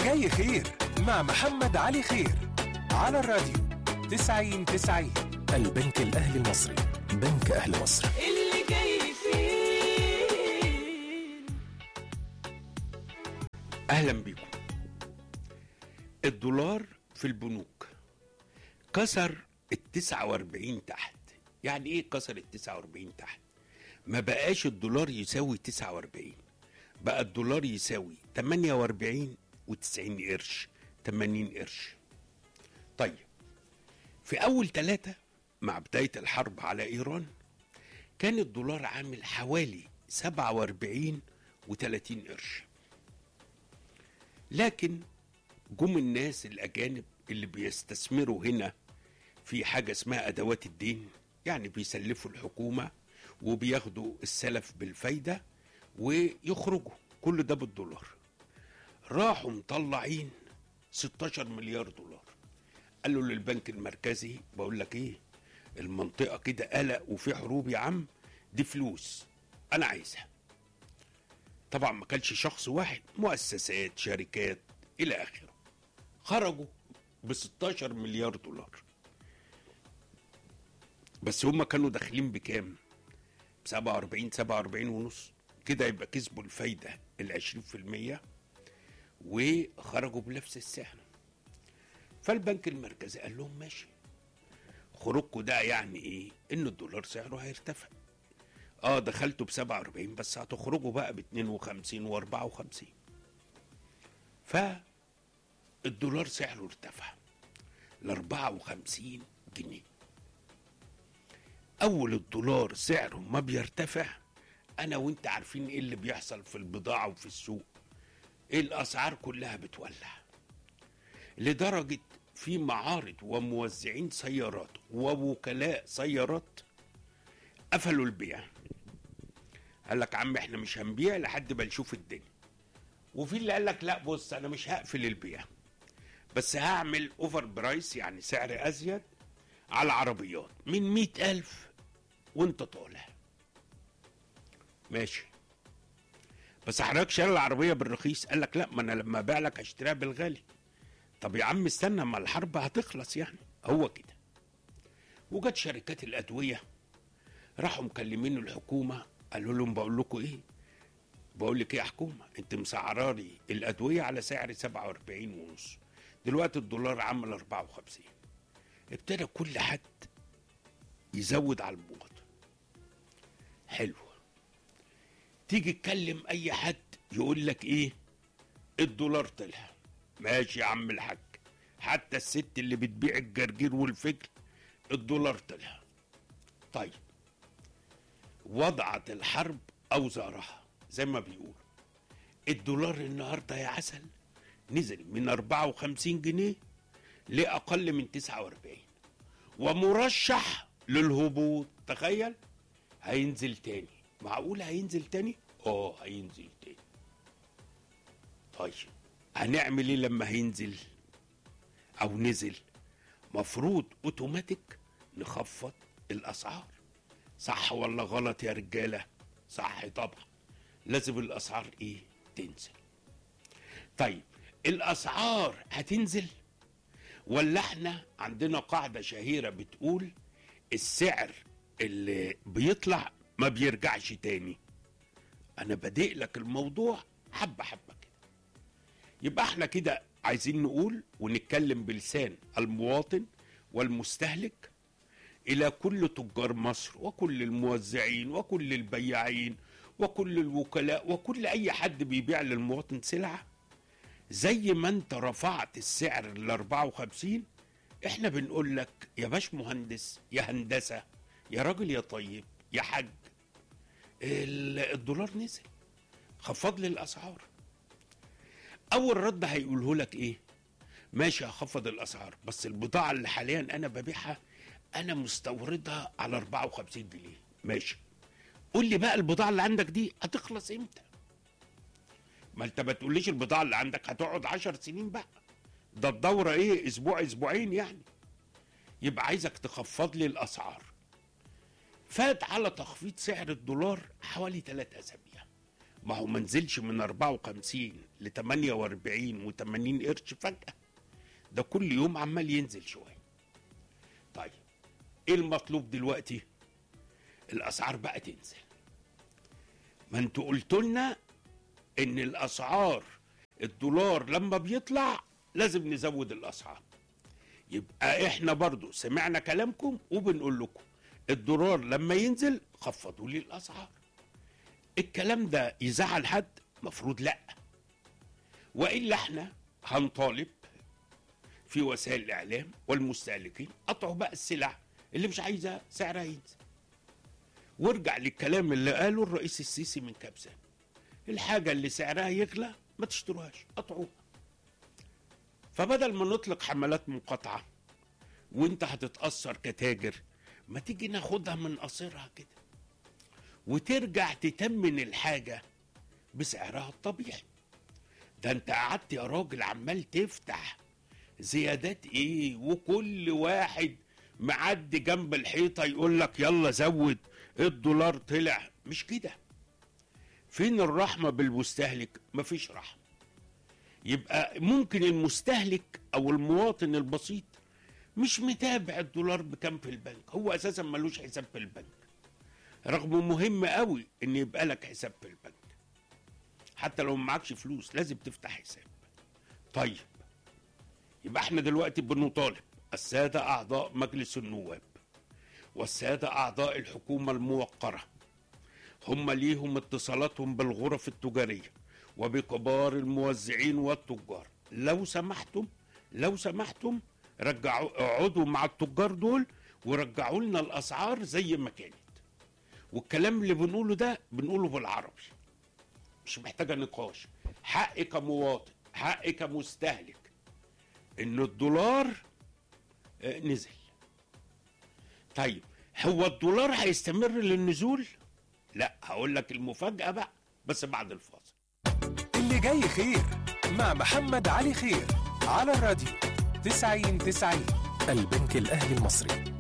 جاي خير مع محمد علي خير على الراديو 90 90 البنك الأهلي المصري بنك أهل مصر اللي جاي فيه اهلا بيكم الدولار في البنوك كسر ال 49 تحت يعني ايه كسر ال 49 تحت ما بقاش الدولار يساوي 49 بقى الدولار يساوي 48 و90 قرش 80 قرش طيب في اول ثلاثة مع بداية الحرب على ايران كان الدولار عامل حوالي 47 و30 قرش لكن جم الناس الأجانب اللي بيستثمروا هنا في حاجة اسمها أدوات الدين يعني بيسلفوا الحكومة وبياخدوا السلف بالفايدة ويخرجوا كل ده بالدولار راحوا مطلعين 16 مليار دولار قالوا للبنك المركزي بقول لك ايه المنطقة كده قلق وفي حروب يا عم دي فلوس أنا عايزها طبعا ما كانش شخص واحد مؤسسات شركات الى اخره خرجوا ب 16 مليار دولار بس هم كانوا داخلين بكام؟ ب 47 47 ونص كده يبقى كسبوا الفايده ال 20% وخرجوا بنفس السعر فالبنك المركزي قال لهم ماشي خروجكم ده يعني ايه؟ ان الدولار سعره هيرتفع اه دخلتوا ب 47 بس هتخرجوا بقى ب 52 و 54 فالدولار سعره ارتفع ل 54 جنيه اول الدولار سعره ما بيرتفع انا وانت عارفين ايه اللي بيحصل في البضاعه وفي السوق الاسعار كلها بتولع لدرجه في معارض وموزعين سيارات ووكلاء سيارات قفلوا البيع قال لك عم احنا مش هنبيع لحد ما نشوف الدنيا وفي اللي قال لك لا بص انا مش هقفل البيع بس هعمل اوفر برايس يعني سعر ازيد على العربيات من مئة ألف وانت طالع ماشي بس حضرتك شاري العربية بالرخيص قال لك لا ما انا لما ابيع لك هشتريها بالغالي طب يا عم استنى ما الحرب هتخلص يعني هو كده وجت شركات الأدوية راحوا مكلمين الحكومه قالوا لهم بقول لكم ايه بقول لك ايه يا حكومه انت مسعراري الادويه على سعر 47 ونص دلوقتي الدولار عمل 54 ابتدى كل حد يزود على المواطن حلو تيجي تكلم اي حد يقول لك ايه الدولار طلع ماشي يا عم الحاج حتى الست اللي بتبيع الجرجير والفجل الدولار طلع طيب وضعت الحرب اوزارها زي ما بيقولوا الدولار النهارده يا عسل نزل من 54 جنيه لاقل من 49 ومرشح للهبوط تخيل هينزل تاني معقول هينزل تاني اه هينزل تاني طيب هنعمل ايه لما هينزل او نزل مفروض اوتوماتيك نخفض الاسعار صح ولا غلط يا رجاله صح طبعا لازم الاسعار ايه تنزل طيب الاسعار هتنزل ولا احنا عندنا قاعده شهيره بتقول السعر اللي بيطلع ما بيرجعش تاني انا بادئ لك الموضوع حبه حبه كده يبقى احنا كده عايزين نقول ونتكلم بلسان المواطن والمستهلك الى كل تجار مصر وكل الموزعين وكل البياعين وكل الوكلاء وكل اي حد بيبيع للمواطن سلعه زي ما انت رفعت السعر ل 54 احنا بنقول لك يا باش مهندس يا هندسه يا راجل يا طيب يا حاج ال- الدولار نزل خفض لي الاسعار اول رد هيقوله لك ايه ماشي هخفض الاسعار بس البضاعه اللي حاليا انا ببيعها انا مستوردها على 54 جنيه ماشي قول لي بقى البضاعه اللي عندك دي هتخلص امتى ما انت ما تقوليش البضاعه اللي عندك هتقعد 10 سنين بقى ده الدوره ايه اسبوع اسبوعين يعني يبقى عايزك تخفض لي الاسعار فات على تخفيض سعر الدولار حوالي ثلاث اسابيع ما هو ما نزلش من 54 ل 48 و80 قرش فجأة ده كل يوم عمال ينزل شوية طيب ايه المطلوب دلوقتي الاسعار بقى تنزل ما انتوا قلتوا لنا ان الاسعار الدولار لما بيطلع لازم نزود الاسعار يبقى احنا برضو سمعنا كلامكم وبنقول لكم الدولار لما ينزل خفضوا لي الاسعار الكلام ده يزعل حد مفروض لا والا احنا هنطالب في وسائل الاعلام والمستهلكين قطعوا بقى السلع اللي مش عايزه سعرها ينزل وارجع للكلام اللي قاله الرئيس السيسي من كام سنه الحاجه اللي سعرها يغلى ما تشتروهاش قطعوها فبدل ما نطلق حملات مقاطعه وانت هتتاثر كتاجر ما تيجي ناخدها من قصيرها كده وترجع تتمن الحاجه بسعرها الطبيعي ده انت قعدت يا راجل عمال تفتح زيادات ايه وكل واحد معدي جنب الحيطه يقول لك يلا زود الدولار طلع مش كده فين الرحمه بالمستهلك مفيش رحمه يبقى ممكن المستهلك او المواطن البسيط مش متابع الدولار بكام في البنك هو اساسا ملوش حساب في البنك رغم مهم قوي ان يبقى لك حساب في البنك حتى لو معكش فلوس لازم تفتح حساب طيب يبقى احنا دلوقتي بنطالب السادة أعضاء مجلس النواب والسادة أعضاء الحكومة الموقرة هم ليهم اتصالاتهم بالغرف التجارية وبكبار الموزعين والتجار لو سمحتم لو سمحتم رجعوا اقعدوا مع التجار دول ورجعوا لنا الأسعار زي ما كانت والكلام اللي بنقوله ده بنقوله بالعربي مش محتاجة نقاش حقي كمواطن حقي كمستهلك ان الدولار آه، نزل طيب هو الدولار هيستمر للنزول لا هقول لك المفاجأة بقى بس بعد الفاصل اللي جاي خير مع محمد علي خير على الراديو 90 90 البنك الأهلي المصري